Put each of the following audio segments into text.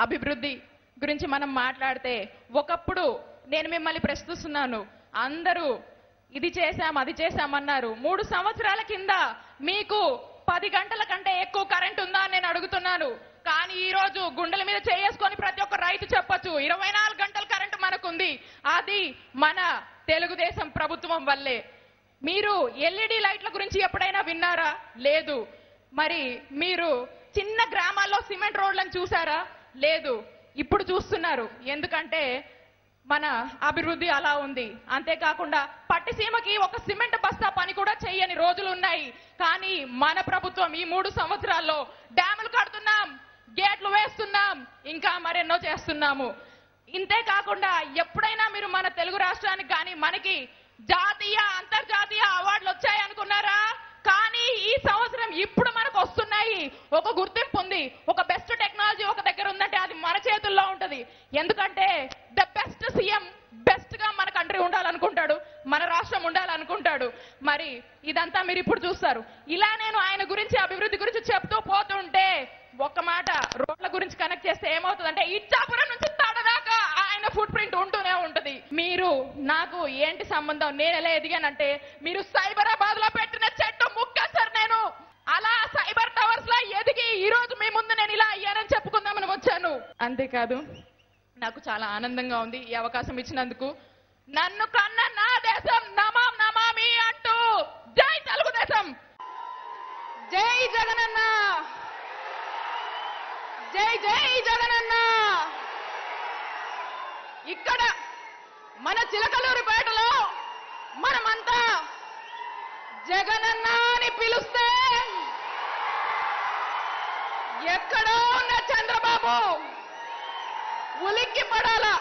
అభివృద్ధి గురించి మనం మాట్లాడితే ఒకప్పుడు నేను మిమ్మల్ని ప్రశ్నిస్తున్నాను అందరూ ఇది చేశాం అది చేశామన్నారు మూడు సంవత్సరాల కింద మీకు పది గంటల కంటే ఎక్కువ కరెంట్ ఉందా అని నేను అడుగుతున్నాను కానీ ఈ రోజు గుండెల మీద చేసుకొని ప్రతి ఒక్క రైతు చెప్పొచ్చు ఇరవై నాలుగు గంటల కరెంటు మనకుంది అది మన తెలుగుదేశం ప్రభుత్వం వల్లే మీరు ఎల్ఈడి లైట్ల గురించి ఎప్పుడైనా విన్నారా లేదు మరి మీరు చిన్న గ్రామాల్లో సిమెంట్ రోడ్లను చూసారా లేదు ఇప్పుడు చూస్తున్నారు ఎందుకంటే మన అభివృద్ధి అలా ఉంది అంతేకాకుండా పట్టిసీమకి ఒక సిమెంట్ బస్తా పని కూడా చేయని రోజులు ఉన్నాయి కానీ మన ప్రభుత్వం ఈ మూడు సంవత్సరాల్లో డ్యాములు కడుతున్నాం గేట్లు వేస్తున్నాం ఇంకా మరెన్నో చేస్తున్నాము ఇంతే కాకుండా ఎప్పుడైనా మీరు మన తెలుగు రాష్ట్రానికి కానీ మనకి జాతీయ అంతర్జాతీయ అవార్డులు వచ్చాయి అనుకున్నారా కానీ ఈ సంవత్సరం ఇప్పుడు మనకు వస్తున్నాయి ఒక గుర్తింపు ఉంది ఒక బెస్ట్ టెక్నాలజీ ఒక దగ్గర ఉందంటే అది మన చేతుల్లో ఉంటది ఎందుకంటే ద బెస్ట్ సీఎం బెస్ట్ గా మన కంట్రీ ఉండాలనుకుంటాడు మన రాష్ట్రం ఉండాలనుకుంటాడు మరి ఇదంతా మీరు ఇప్పుడు చూస్తారు ఇలా నేను ఆయన గురించి అభివృద్ధి గురించి చెప్తూ పోతుంటే ఒక్క మాట రోడ్ల గురించి కనెక్ట్ చేస్తే ఏమవుతుందంటే ఇచ్చాపురం నుంచి తడదాకా ఆయన ఫుట్ ప్రింట్ ఉంటూనే ఉంటది మీరు నాకు ఏంటి సంబంధం నేను ఎలా ఎదిగానంటే మీరు సైబరాబాద్ లో పెట్టిన చెట్టు ముక్క సార్ నేను అలా సైబర్ టవర్స్ లో ఎదిగి ఈ రోజు మీ ముందు నేను ఇలా అయ్యానని చెప్పుకుందామని వచ్చాను అంతేకాదు నాకు చాలా ఆనందంగా ఉంది ఈ అవకాశం ఇచ్చినందుకు నన్ను కన్న నా దేశం నమాం నమామి అంటూ జై తెలుగుదేశం జై జగనన్న జై జై జగనన్న ఇక్కడ మన చిలకలూరిపేటలో మనమంతా జగనన్న అని పిలుస్తే ఎక్కడో ఉన్న చంద్రబాబు ఉలిక్కి పడాలా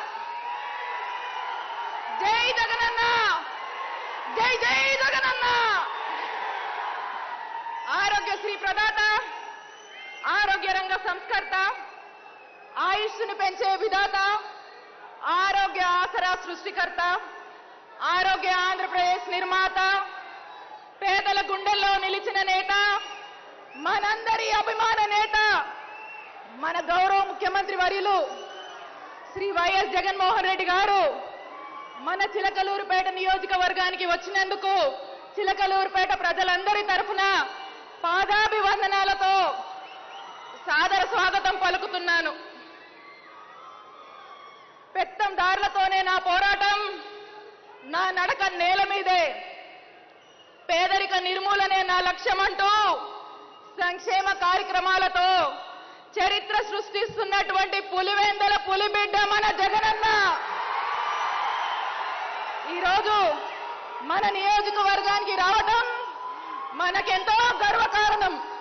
జై జగనన్న జై జై జగనన్న ఆరోగ్యశ్రీ ప్రదాత ఆరోగ్య రంగ సంస్కర్త ఆయుష్ను పెంచే విధాత ఆరోగ్య ఆసరా సృష్టికర్త ఆరోగ్య ఆంధ్రప్రదేశ్ నిర్మాత పేదల గుండెల్లో నిలిచిన నేత మనందరి అభిమాన నేత మన గౌరవ ముఖ్యమంత్రి వర్యులు శ్రీ వైఎస్ జగన్మోహన్ రెడ్డి గారు మన చిలకలూరుపేట నియోజకవర్గానికి వచ్చినందుకు చిలకలూరుపేట ప్రజలందరి తరఫున పాదాభివందనాలతో సాదర స్వాగతం పలుకుతున్నాను పెత్తందారులతోనే నా పోరాటం నా నడక నేల మీదే పేదరిక నిర్మూలనే నా లక్ష్యమంటూ సంక్షేమ కార్యక్రమాలతో చరిత్ర సృష్టిస్తున్నటువంటి పులివేందల పులిబిడ్డ మన జగనన్న ఈరోజు మన నియోజకవర్గానికి రావటం మనకెంతో గర్వకారణం